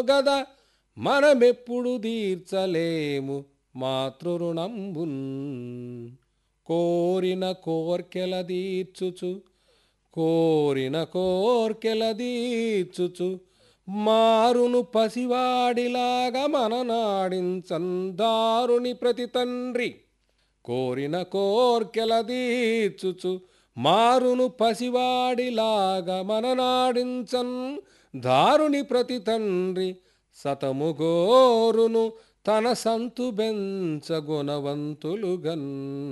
గద మనమెప్పుడు తీర్చలేము మాతృరుణంబున్ కోరిన కోర్కెల తీర్చుచు కోరిన కోర్కెల తీర్చుచు మారును పసివాడిలాగా మననాడించందారుని ప్రతి తండ్రి కోరిన కోర్కెల తీర్చుచు మారును పసివాడిలాగా మననాడించన్ దారుని ప్రతి తండ్రి సతము గోరును తన సంతు బెంచగుణవంతులుగన్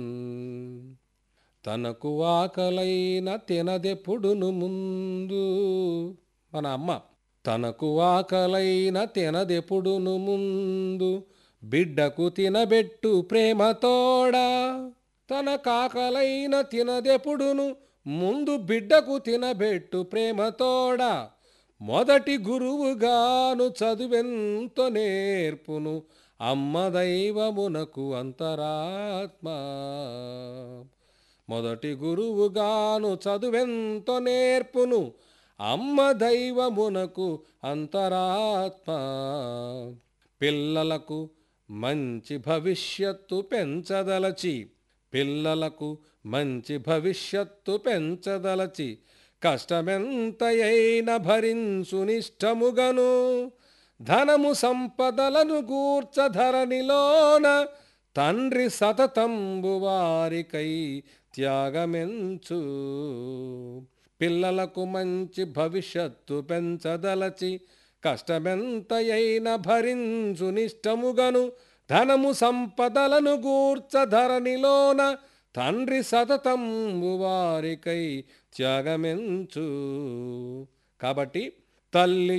తనకు ఆకలైన తినదెప్పుడును ముందు మన అమ్మ తనకు ఆకలైన తినదెప్పుడును ముందు బిడ్డకు తినబెట్టు ప్రేమతోడా తన కాకలైన తినదెప్పుడును ముందు బిడ్డకు తినబెట్టు ప్రేమతోడా మొదటి గురువుగాను చదువెంతో నేర్పును అమ్మ దైవమునకు అంతరాత్మ మొదటి గురువుగాను చదువెంతో నేర్పును అమ్మ దైవమునకు అంతరాత్మ పిల్లలకు మంచి భవిష్యత్తు పెంచదలచి పిల్లలకు మంచి భవిష్యత్తు పెంచదలచి కష్టమెంతయైన భరించునిష్టముగను ధనము సంపదలను గూర్చధరనిలోన తండ్రి సతతంబు వారికై త్యాగమెంచు పిల్లలకు మంచి భవిష్యత్తు పెంచదలచి కష్టమెంతయైన భరించునిష్టముగను ధనము సంపదలను గూర్చధరనిలోన తండ్రి సతతంబు వారికై త్యాగమెంచు కాబట్టి తల్లి